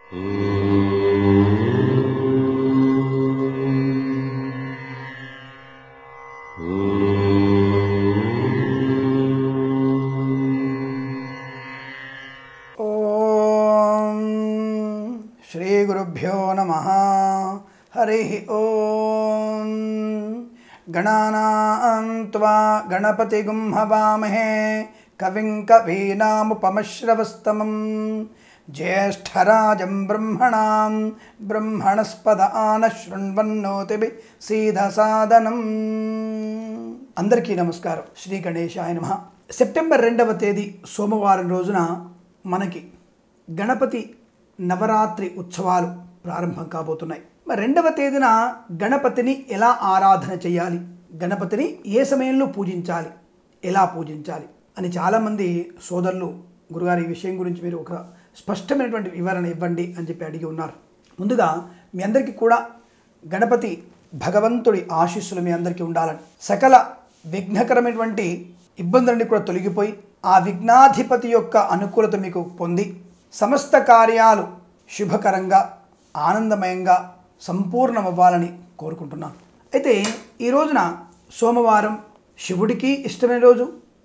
ఓం శ్రీ గురుభ్యో నమ హరి ఓం గణానాం త్వా గణపతిగుం హవామహే కవిం కవీనాముపమశ్రవస్తమం జ్యేష్ఠరాజం బ్రహ్మణాం బ్రహ్మణస్పద ఆన శృణ్వన్నోతిభి సీధసాదనం అందరికీ నమస్కారం శ్రీ గణేశాయ నమ సెప్టెంబర్ రెండవ తేదీ సోమవారం రోజున మనకి గణపతి నవరాత్రి ఉత్సవాలు ప్రారంభం కాబోతున్నాయి మరి రెండవ తేదీన గణపతిని ఎలా ఆరాధన చేయాలి గణపతిని ఏ సమయంలో పూజించాలి ఎలా పూజించాలి అని చాలామంది సోదరులు గురుగారు ఈ విషయం గురించి మీరు ఒక స్పష్టమైనటువంటి వివరణ ఇవ్వండి అని చెప్పి అడిగి ఉన్నారు ముందుగా మీ అందరికీ కూడా గణపతి భగవంతుడి ఆశీస్సులు మీ అందరికీ ఉండాలని సకల విఘ్నకరమైనటువంటి ఇబ్బందులన్నీ కూడా తొలగిపోయి ఆ విఘ్నాధిపతి యొక్క అనుకూలత మీకు పొంది సమస్త కార్యాలు శుభకరంగా ఆనందమయంగా సంపూర్ణమవ్వాలని కోరుకుంటున్నాను అయితే ఈ రోజున సోమవారం శివుడికి ఇష్టమైన రోజు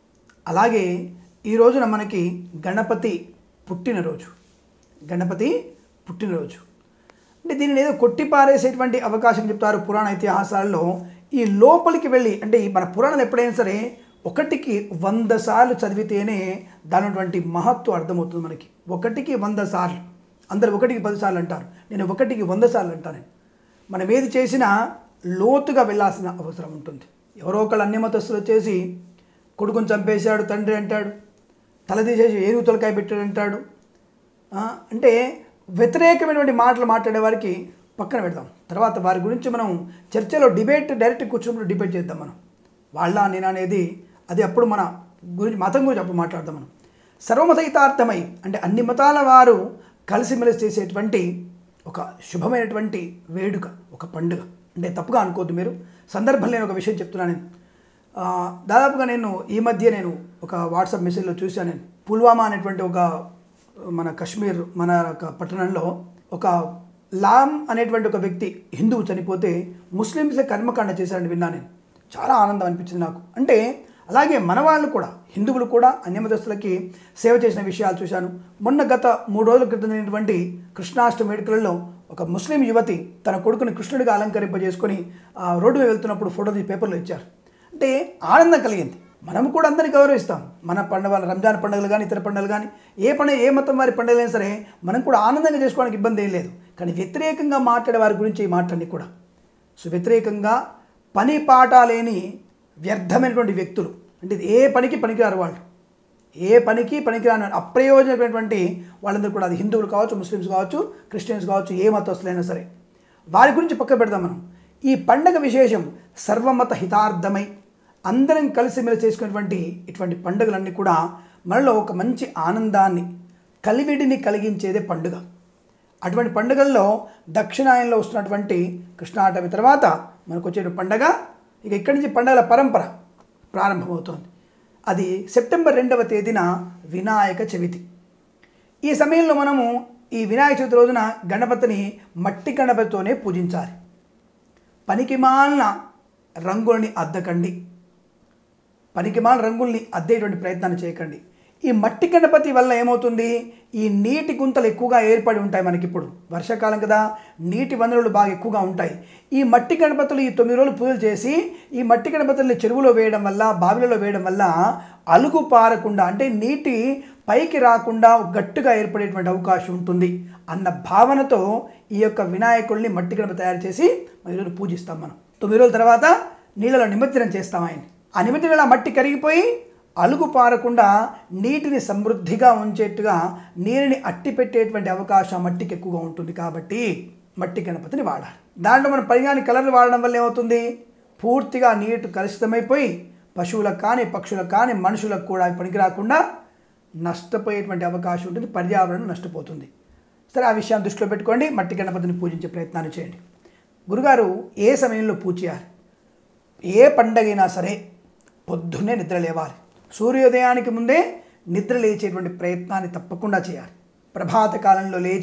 అలాగే ఈ రోజున మనకి గణపతి పుట్టినరోజు గణపతి పుట్టినరోజు అంటే దీనిని ఏదో కొట్టి పారేసేటువంటి అవకాశం చెప్తారు పురాణ ఇతిహాసాల్లో ఈ లోపలికి వెళ్ళి అంటే ఈ మన పురాణాలు ఎప్పుడైనా సరే ఒకటికి వంద సార్లు చదివితేనే దాని ఉన్నటువంటి మహత్వం అర్థమవుతుంది మనకి ఒకటికి వంద సార్లు అందరు ఒకటికి పది సార్లు అంటారు నేను ఒకటికి వంద సార్లు అంటాను మనం ఏది చేసినా లోతుగా వెళ్ళాల్సిన అవసరం ఉంటుంది ఎవరో ఒకళ్ళు అన్యమతస్తులు వచ్చేసి కొడుకుని చంపేశాడు తండ్రి అంటాడు తల తీసేసి ఏనుగు తొలకాయ పెట్టాడు అంటాడు ఆ, అంటే వ్యతిరేకమైనటువంటి మాటలు మాట్లాడే వారికి పక్కన పెడదాం తర్వాత వారి గురించి మనం చర్చలో డిబేట్ డైరెక్ట్ కూర్చున్నప్పుడు డిబేట్ చేద్దాం మనం వాళ్ళ నేను అనేది అది అప్పుడు మన గురించి మతం గురించి అప్పుడు మాట్లాడదాం మనం సర్వమతహితార్థమై అంటే అన్ని మతాల వారు కలిసిమెలిసి చేసేటువంటి ఒక శుభమైనటువంటి వేడుక ఒక పండుగ అంటే తప్పుగా అనుకోవద్దు మీరు సందర్భం లేని ఒక విషయం చెప్తున్నాను నేను ఆ, దాదాపుగా నేను ఈ మధ్య నేను ఒక వాట్సాప్ మెసేజ్లో చూశాను నేను పుల్వామా అనేటువంటి ఒక మన కశ్మీర్ మన ఒక పట్టణంలో ఒక లామ్ అనేటువంటి ఒక వ్యక్తి హిందువు చనిపోతే ముస్లిమ్స్ కర్మకాండ చేశారని విన్నాను నేను చాలా ఆనందం అనిపించింది నాకు అంటే అలాగే మన వాళ్ళు కూడా హిందువులు కూడా అన్యమతస్తులకి సేవ చేసిన విషయాలు చూశాను మొన్న గత మూడు రోజుల క్రితం జరిగినటువంటి కృష్ణాష్టమి వేడుకలలో ఒక ముస్లిం యువతి తన కొడుకుని కృష్ణుడిగా అలంకరింపజేసుకొని ఆ రోడ్డు మీద వెళ్తున్నప్పుడు ఫోటో తీసి పేపర్లో ఇచ్చారు అంటే ఆనందం కలిగింది మనం కూడా అందరినీ గౌరవిస్తాం మన పండుగ రంజాన్ పండుగలు కానీ ఇతర పండుగలు కానీ ఏ పండుగ ఏ మతం వారి పండుగలైనా సరే మనం కూడా ఆనందంగా చేసుకోవడానికి ఇబ్బంది ఏం లేదు కానీ వ్యతిరేకంగా మాట్లాడే వారి గురించి మాట్లాడి కూడా సో వ్యతిరేకంగా పని పాట లేని వ్యర్థమైనటువంటి వ్యక్తులు అంటే ఇది ఏ పనికి పనికిరారు వాళ్ళు ఏ పనికి పనికిరాని అప్రయోజనమైనటువంటి వాళ్ళందరూ కూడా అది హిందువులు కావచ్చు ముస్లిమ్స్ కావచ్చు క్రిస్టియన్స్ కావచ్చు ఏ మతస్తులైనా సరే వారి గురించి పక్క పెడదాం మనం ఈ పండగ విశేషం సర్వమత హితార్థమై అందరం కలిసిమెలిసి చేసుకునేటువంటి ఇటువంటి పండుగలన్నీ కూడా మనలో ఒక మంచి ఆనందాన్ని కలివిడిని కలిగించేదే పండుగ అటువంటి పండుగల్లో దక్షిణాయనంలో వస్తున్నటువంటి కృష్ణాష్టమి తర్వాత మనకు వచ్చే పండగ ఇక ఇక్కడి నుంచి పండుగల పరంపర ప్రారంభమవుతోంది అది సెప్టెంబర్ రెండవ తేదీన వినాయక చవితి ఈ సమయంలో మనము ఈ వినాయక చవితి రోజున గణపతిని మట్టి గణపతితోనే పూజించాలి పనికిమాలిన రంగుల్ని అద్దకండి పనికిమాల రంగుల్ని అద్దేటువంటి ప్రయత్నాన్ని చేయకండి ఈ మట్టి గణపతి వల్ల ఏమవుతుంది ఈ నీటి గుంతలు ఎక్కువగా ఏర్పడి ఉంటాయి మనకి ఇప్పుడు వర్షాకాలం కదా నీటి వనరులు బాగా ఎక్కువగా ఉంటాయి ఈ మట్టి గణపతులు ఈ తొమ్మిది రోజులు పూజలు చేసి ఈ మట్టి గణపతుల్ని చెరువులో వేయడం వల్ల బావిలలో వేయడం వల్ల అలుగు పారకుండా అంటే నీటి పైకి రాకుండా గట్టుగా ఏర్పడేటువంటి అవకాశం ఉంటుంది అన్న భావనతో ఈ యొక్క వినాయకుడిని మట్టి గణపతి తయారు చేసి మనం ఈరోజు పూజిస్తాం మనం తొమ్మిది రోజుల తర్వాత నీళ్ళలో నిమజ్జనం చేస్తాం ఆయన ఆ నిమజ్జనం మట్టి కరిగిపోయి అలుగు పారకుండా నీటిని సమృద్ధిగా ఉంచేట్టుగా నీరుని అట్టి పెట్టేటువంటి అవకాశం ఆ మట్టికి ఎక్కువగా ఉంటుంది కాబట్టి మట్టి గణపతిని వాడాలి దాంట్లో మనం పరిగాని కలర్లు వాడడం వల్ల ఏమవుతుంది పూర్తిగా నీటి కలుషితమైపోయి పశువులకు కానీ పక్షులకు కానీ మనుషులకు కూడా అవి పనికి రాకుండా నష్టపోయేటువంటి అవకాశం ఉంటుంది పర్యావరణం నష్టపోతుంది సరే ఆ విషయాన్ని దృష్టిలో పెట్టుకోండి మట్టి గణపతిని పూజించే ప్రయత్నాన్ని చేయండి గురుగారు ఏ సమయంలో పూజ చేయాలి ఏ పండగైనా సరే పొద్దున్నే నిద్ర లేవాలి సూర్యోదయానికి ముందే నిద్ర లేచేటువంటి ప్రయత్నాన్ని తప్పకుండా చేయాలి ప్రభాత కాలంలో లేచి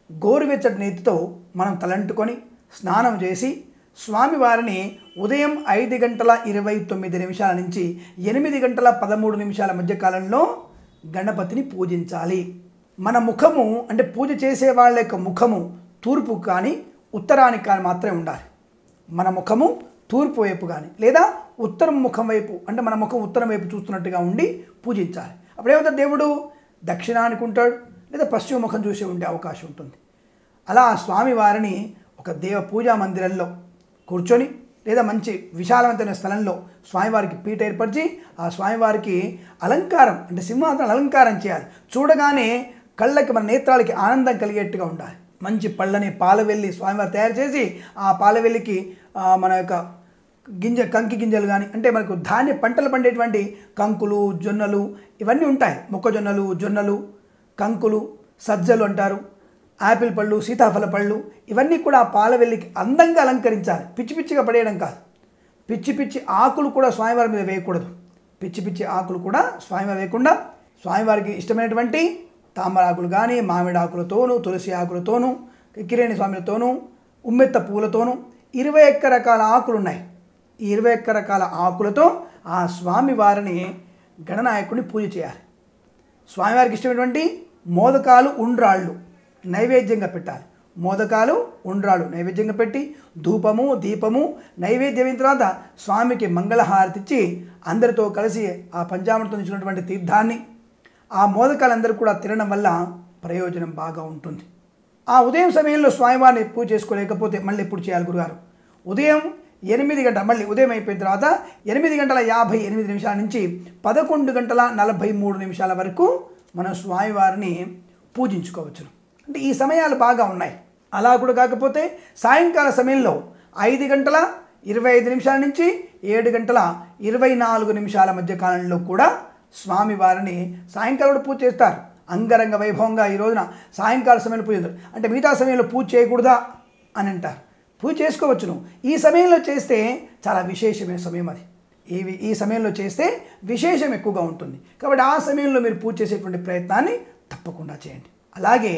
గోరువెచ్చటి నీటితో మనం తలంటుకొని స్నానం చేసి స్వామివారిని ఉదయం ఐదు గంటల ఇరవై తొమ్మిది నిమిషాల నుంచి ఎనిమిది గంటల పదమూడు నిమిషాల మధ్య కాలంలో గణపతిని పూజించాలి మన ముఖము అంటే పూజ చేసే వాళ్ళ యొక్క ముఖము తూర్పు కానీ ఉత్తరానికి కానీ మాత్రమే ఉండాలి మన ముఖము తూర్పు వైపు కానీ లేదా ఉత్తరం ముఖం వైపు అంటే మన ముఖం ఉత్తరం వైపు చూస్తున్నట్టుగా ఉండి పూజించాలి అప్పుడేమవుతాడు దేవుడు దక్షిణానికి ఉంటాడు లేదా పశ్చిమ ముఖం చూసి ఉండే అవకాశం ఉంటుంది అలా ఆ స్వామివారిని ఒక దేవ పూజా మందిరంలో కూర్చొని లేదా మంచి విశాలవంతమైన స్థలంలో స్వామివారికి పీట ఏర్పరిచి ఆ స్వామివారికి అలంకారం అంటే సింహాసనం అలంకారం చేయాలి చూడగానే కళ్ళకి మన నేత్రాలకి ఆనందం కలిగేట్టుగా ఉండాలి మంచి పళ్ళని పాలవెల్లి స్వామివారు తయారు చేసి ఆ పాలవెల్లికి ఆ, మన యొక్క గింజ కంకి గింజలు కానీ అంటే మనకు ధాన్య పంటలు పండేటువంటి కంకులు జొన్నలు ఇవన్నీ ఉంటాయి మొక్కజొన్నలు జొన్నలు కంకులు సజ్జలు అంటారు యాపిల్ పళ్ళు సీతాఫల పళ్ళు ఇవన్నీ కూడా ఆ పాలవెల్లికి అందంగా అలంకరించాలి పిచ్చి పిచ్చిగా పడేయడం కాదు పిచ్చి పిచ్చి ఆకులు కూడా స్వామివారి మీద వేయకూడదు పిచ్చి పిచ్చి ఆకులు కూడా స్వామివారి వేయకుండా స్వామివారికి ఇష్టమైనటువంటి తామరాకులు కానీ మామిడి ఆకులతోనూ తులసి ఆకులతోనూ కిరేణి స్వామిలతోనూ ఉమ్మెత్త పూలతోనూ ఇరవై ఒక్క రకాల ఆకులు ఉన్నాయి ఈ ఇరవై ఒక్క రకాల ఆకులతో ఆ స్వామివారిని గణనాయకుడిని పూజ చేయాలి స్వామివారికి ఇష్టమైనటువంటి మోదకాలు ఉండ్రాళ్ళు నైవేద్యంగా పెట్టాలి మోదకాలు ఉండ్రాళ్ళు నైవేద్యంగా పెట్టి ధూపము దీపము నైవేద్యం అయిన తర్వాత స్వామికి మంగళహారతి ఇచ్చి అందరితో కలిసి ఆ పంచామృతం ఇచ్చినటువంటి తీర్థాన్ని ఆ మోదకాలందరూ కూడా తినడం వల్ల ప్రయోజనం బాగా ఉంటుంది ఆ ఉదయం సమయంలో స్వామివారిని పూజ చేసుకోలేకపోతే మళ్ళీ ఎప్పుడు చేయాలి గురుగారు ఉదయం ఎనిమిది గంటల మళ్ళీ ఉదయం అయిపోయిన తర్వాత ఎనిమిది గంటల యాభై ఎనిమిది నిమిషాల నుంచి పదకొండు గంటల నలభై మూడు నిమిషాల వరకు మనం స్వామివారిని పూజించుకోవచ్చును అంటే ఈ సమయాలు బాగా ఉన్నాయి అలా కూడా కాకపోతే సాయంకాల సమయంలో ఐదు గంటల ఇరవై ఐదు నిమిషాల నుంచి ఏడు గంటల ఇరవై నాలుగు నిమిషాల మధ్య కాలంలో కూడా స్వామివారిని సాయంకాలం కూడా పూజ చేస్తారు అంగరంగ వైభవంగా ఈ రోజున సాయంకాల సమయంలో పూజ చేస్తారు అంటే మిగతా సమయంలో పూజ చేయకూడదా అని అంటారు పూజ చేసుకోవచ్చును ఈ సమయంలో చేస్తే చాలా విశేషమైన సమయం అది ఈ ఈ సమయంలో చేస్తే విశేషం ఎక్కువగా ఉంటుంది కాబట్టి ఆ సమయంలో మీరు పూజ చేసేటువంటి ప్రయత్నాన్ని తప్పకుండా చేయండి అలాగే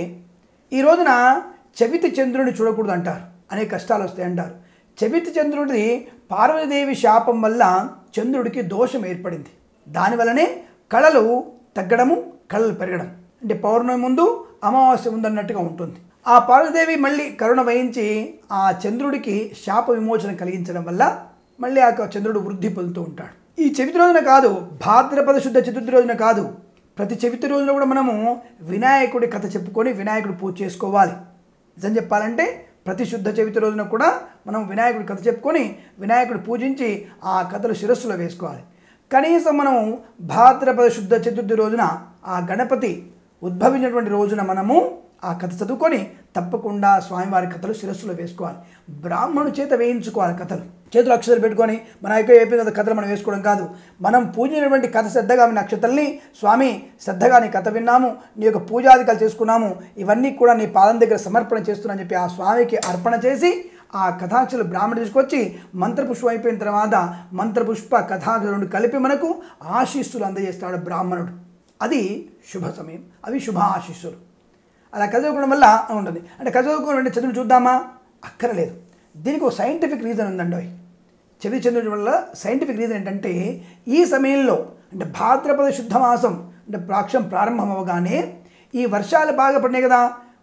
ఈ రోజున చవితి చంద్రుడిని చూడకూడదు అంటారు అనేక కష్టాలు వస్తాయి అంటారు చవితి చంద్రుడిది పార్వతీదేవి శాపం వల్ల చంద్రుడికి దోషం ఏర్పడింది దానివల్లనే కళలు తగ్గడము కళలు పెరగడం అంటే పౌర్ణమి ముందు అమావాస్య ముందన్నట్టుగా ఉంటుంది ఆ పార్వతీదేవి మళ్ళీ కరుణ వహించి ఆ చంద్రుడికి శాప విమోచన కలిగించడం వల్ల మళ్ళీ ఆ చంద్రుడు వృద్ధి పొందుతూ ఉంటాడు ఈ చవితి రోజున కాదు భాద్రపద శుద్ధ చతుర్థి రోజున కాదు ప్రతి చవితి రోజున కూడా మనము వినాయకుడి కథ చెప్పుకొని వినాయకుడి పూజ చేసుకోవాలి నిజం చెప్పాలంటే ప్రతి శుద్ధ చవితి రోజున కూడా మనం వినాయకుడి కథ చెప్పుకొని వినాయకుడు పూజించి ఆ కథలు శిరస్సులో వేసుకోవాలి కనీసం మనం భాద్రపద శుద్ధ చతుర్థి రోజున ఆ గణపతి ఉద్భవించినటువంటి రోజున మనము ఆ కథ చదువుకొని తప్పకుండా స్వామివారి కథలు శిరస్సులో వేసుకోవాలి బ్రాహ్మణు చేత వేయించుకోవాలి కథలు చేతులు అక్షరాలు పెట్టుకొని మన యొక్క అయిపోయిన తర్వాత కథలు మనం వేసుకోవడం కాదు మనం పూజించినటువంటి కథ శ్రద్ధగా విన్న నక్షత్రాల్ని స్వామి శ్రద్ధగా నీ కథ విన్నాము నీ యొక్క పూజాధికాలు చేసుకున్నాము ఇవన్నీ కూడా నీ పాదం దగ్గర సమర్పణ చేస్తున్నాను చెప్పి ఆ స్వామికి అర్పణ చేసి ఆ కథాక్షలు బ్రాహ్మణుడు తీసుకొచ్చి మంత్రపుష్పం అయిపోయిన తర్వాత మంత్రపుష్ప కథాక్షరుడు కలిపి మనకు ఆశీస్సులు అందజేస్తాడు బ్రాహ్మణుడు అది శుభ సమయం అవి శుభ ఆశీస్సులు అలా చదువుకోవడం వల్ల ఉంటుంది అంటే చదువుకోవడం చదువులు చూద్దామా అక్కరలేదు దీనికి ఒక సైంటిఫిక్ రీజన్ ఉందండి చదివి చంద్రుడి వల్ల సైంటిఫిక్ రీజన్ ఏంటంటే ఈ సమయంలో అంటే భాద్రపద శుద్ధ మాసం అంటే ప్రాక్షం ప్రారంభం అవ్వగానే ఈ వర్షాలు బాగా పడినాయి కదా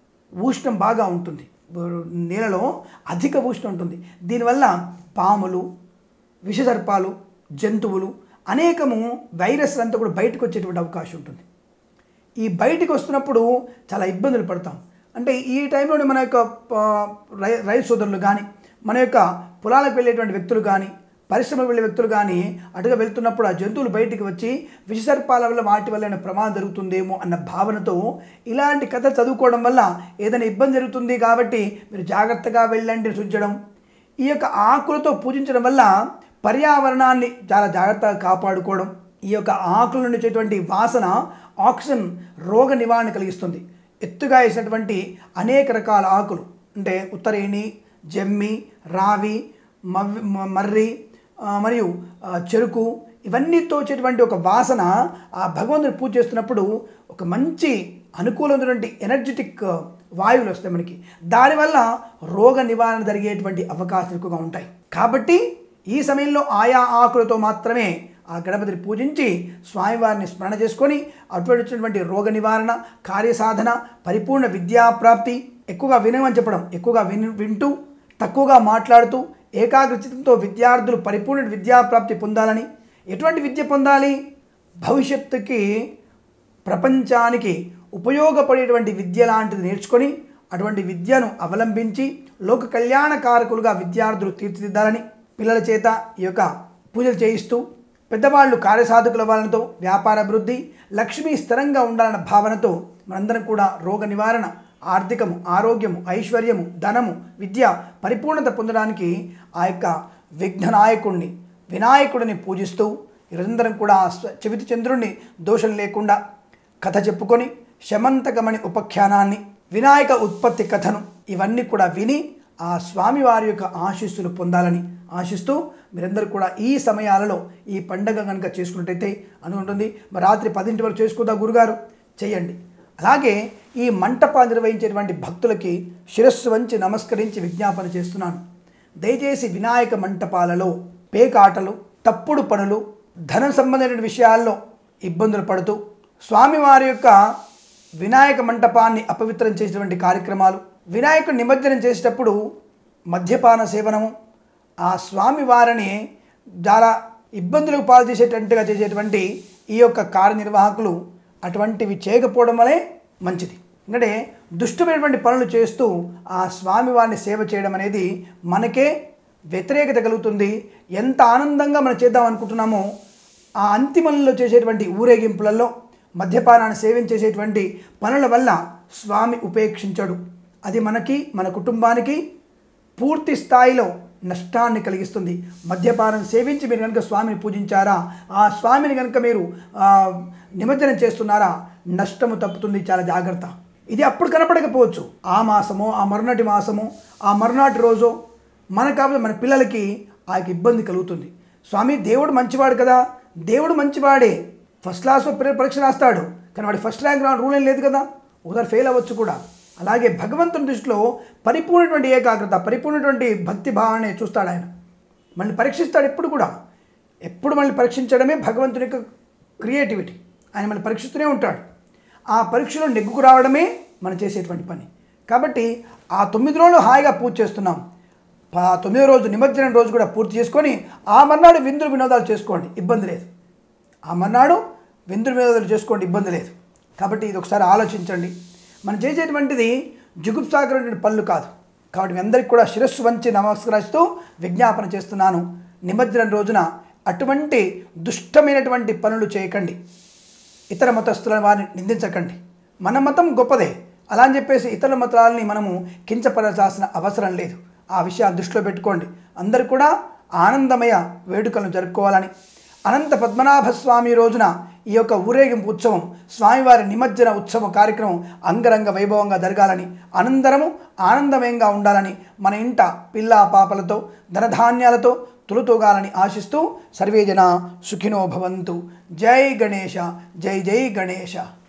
ఉష్ణం బాగా ఉంటుంది నేలలో అధిక ఉష్ణం ఉంటుంది దీనివల్ల పాములు విషసర్పాలు జంతువులు అనేకము వైరస్ అంతా కూడా బయటకు వచ్చేటువంటి అవకాశం ఉంటుంది ఈ బయటికి వస్తున్నప్పుడు చాలా ఇబ్బందులు పడతాం అంటే ఈ టైంలోనే మన యొక్క రై రైతు సోదరులు కానీ మన యొక్క పొలాలకు వెళ్ళేటువంటి వ్యక్తులు కానీ పరిశ్రమకు వెళ్ళే వ్యక్తులు కానీ అటుగా వెళ్తున్నప్పుడు ఆ జంతువులు బయటికి వచ్చి విషసర్పాల వల్ల వాటి వల్ల ఏమైనా ప్రమాదం జరుగుతుందేమో అన్న భావనతో ఇలాంటి కథ చదువుకోవడం వల్ల ఏదైనా ఇబ్బంది జరుగుతుంది కాబట్టి మీరు జాగ్రత్తగా వెళ్ళండి సూచించడం ఈ యొక్క ఆకులతో పూజించడం వల్ల పర్యావరణాన్ని చాలా జాగ్రత్తగా కాపాడుకోవడం ఈ యొక్క ఆకుల నుండి వచ్చేటువంటి వాసన ఆక్సిజన్ రోగ నివారణ కలిగిస్తుంది ఎత్తుగా వేసినటువంటి అనేక రకాల ఆకులు అంటే ఉత్తరేణి జమ్మి రావి మవ్వి మ- మర్రి ఆ, మరియు ఆ, చెరుకు ఇవన్నీతో వచ్చేటువంటి ఒక వాసన ఆ భగవంతుని పూజ చేస్తున్నప్పుడు ఒక మంచి అనుకూలమైనటువంటి ఎనర్జెటిక్ వాయువులు వస్తాయి మనకి దానివల్ల రోగ నివారణ జరిగేటువంటి అవకాశాలు ఎక్కువగా ఉంటాయి కాబట్టి ఈ సమయంలో ఆయా ఆకులతో మాత్రమే ఆ గణపతిని పూజించి స్వామివారిని స్మరణ చేసుకొని అటువంటి వచ్చినటువంటి రోగ నివారణ కార్యసాధన పరిపూర్ణ విద్యాప్రాప్తి ఎక్కువగా వినమని చెప్పడం ఎక్కువగా విని వింటూ తక్కువగా మాట్లాడుతూ ఏకాగ్రచితంతో విద్యార్థులు పరిపూర్ణ విద్యాప్రాప్తి పొందాలని ఎటువంటి విద్య పొందాలి భవిష్యత్తుకి ప్రపంచానికి ఉపయోగపడేటువంటి విద్య లాంటిది నేర్చుకొని అటువంటి విద్యను అవలంబించి లోక కళ్యాణకారకులుగా విద్యార్థులు తీర్చిదిద్దాలని పిల్లల చేత ఈ యొక్క పూజలు చేయిస్తూ పెద్దవాళ్ళు కార్యసాధకుల వాళ్ళతో వ్యాపార అభివృద్ధి లక్ష్మి స్థిరంగా ఉండాలన్న భావనతో మనందరం కూడా రోగ నివారణ ఆర్థికము ఆరోగ్యము ఐశ్వర్యము ధనము విద్య పరిపూర్ణత పొందడానికి ఆ యొక్క విఘ్ననాయకుణ్ణి వినాయకుడిని పూజిస్తూ నిరంతరం కూడా ఆ స్వ- చెవితి చంద్రుణ్ణి దోషం లేకుండా కథ చెప్పుకొని శమంతకమణి ఉపఖ్యానాన్ని వినాయక ఉత్పత్తి కథను ఇవన్నీ కూడా విని ఆ స్వామివారి యొక్క ఆశీస్సులు పొందాలని ఆశిస్తూ మీరందరూ కూడా ఈ సమయాలలో ఈ పండగ కనుక చేసుకున్నట్టయితే అనుకుంటుంది మరి రాత్రి పదింటి వరకు చేసుకుందా గురుగారు చేయండి అలాగే ఈ మంటప నిర్వహించేటువంటి భక్తులకి శిరస్సు వంచి నమస్కరించి విజ్ఞాపన చేస్తున్నాను దయచేసి వినాయక మంటపాలలో పేకాటలు తప్పుడు పనులు ధనం సంబంధమైన విషయాల్లో ఇబ్బందులు పడుతూ స్వామివారి యొక్క వినాయక మంటపాన్ని అపవిత్రం చేసేటువంటి కార్యక్రమాలు వినాయకుడు నిమజ్జనం చేసేటప్పుడు మద్యపాన సేవనము ఆ స్వామివారిని చాలా ఇబ్బందులకు పాలు చేసేటట్టుగా చేసేటువంటి ఈ యొక్క కార్యనిర్వాహకులు అటువంటివి చేయకపోవడం వలే మంచిది ఎందుకంటే దుష్టమైనటువంటి పనులు చేస్తూ ఆ స్వామివారిని సేవ చేయడం అనేది మనకే వ్యతిరేకత కలుగుతుంది ఎంత ఆనందంగా మనం చేద్దాం అనుకుంటున్నామో ఆ అంతిమంలో చేసేటువంటి ఊరేగింపులలో మద్యపానాన్ని సేవించేసేటువంటి పనుల వల్ల స్వామి ఉపేక్షించడు అది మనకి మన కుటుంబానికి పూర్తి స్థాయిలో నష్టాన్ని కలిగిస్తుంది మద్యపానం సేవించి మీరు కనుక స్వామిని పూజించారా ఆ స్వామిని కనుక మీరు ఆ, నిమజ్జనం చేస్తున్నారా నష్టము తప్పుతుంది చాలా జాగ్రత్త ఇది అప్పుడు కనపడకపోవచ్చు ఆ మాసమో ఆ మరునాటి మాసమో ఆ మరునాటి రోజో మన కాబట్టి మన పిల్లలకి ఆ యొక్క ఇబ్బంది కలుగుతుంది స్వామి దేవుడు మంచివాడు కదా దేవుడు మంచివాడే ఫస్ట్ క్లాస్లో పిల్లలు పరీక్ష రాస్తాడు కానీ వాడి ఫస్ట్ ర్యాంక్ రావడం రూల్ ఏం లేదు కదా ఒకసారి ఫెయిల్ అవ్వచ్చు కూడా అలాగే భగవంతుని దృష్టిలో పరిపూర్ణటువంటి ఏకాగ్రత పరిపూర్ణటువంటి భక్తి భావాన్ని చూస్తాడు ఆయన మళ్ళీ పరీక్షిస్తాడు ఎప్పుడు కూడా ఎప్పుడు మళ్ళీ పరీక్షించడమే భగవంతుని యొక్క క్రియేటివిటీ ఆయన మళ్ళీ పరీక్షిస్తూనే ఉంటాడు ఆ పరీక్షలో నెగ్గుకు రావడమే మనం చేసేటువంటి పని కాబట్టి ఆ తొమ్మిది రోజులు హాయిగా పూజ చేస్తున్నాం ఆ తొమ్మిదో రోజు నిమజ్జనం రోజు కూడా పూర్తి చేసుకొని ఆ మర్నాడు విందులు వినోదాలు చేసుకోండి ఇబ్బంది లేదు ఆ మర్నాడు విందులు వినోదాలు చేసుకోండి ఇబ్బంది లేదు కాబట్టి ఇది ఒకసారి ఆలోచించండి మనం చేసేటువంటిది జుగుప్సాకరమైన పనులు కాదు కాబట్టి మీ అందరికీ కూడా శిరస్సు వంచి నమస్కరిస్తూ విజ్ఞాపన చేస్తున్నాను నిమజ్జనం రోజున అటువంటి దుష్టమైనటువంటి పనులు చేయకండి ఇతర మతస్థుల వారిని నిందించకండి మన మతం గొప్పదే అలా అని చెప్పేసి ఇతర మతాలని మనము కించపరచాల్సిన అవసరం లేదు ఆ విషయాలు దృష్టిలో పెట్టుకోండి అందరూ కూడా ఆనందమయ వేడుకలను జరుపుకోవాలని అనంత పద్మనాభ స్వామి రోజున ఈ యొక్క ఊరేగింపు ఉత్సవం స్వామివారి నిమజ్జన ఉత్సవ కార్యక్రమం అంగరంగ వైభవంగా జరగాలని అనంతరము ఆనందమయంగా ఉండాలని మన ఇంట పిల్ల పాపలతో ధనధాన్యాలతో తులుతూగాలని ఆశిస్తూ సర్వే జన సుఖినో భవంతు జై గణేశ జై జై గణేశ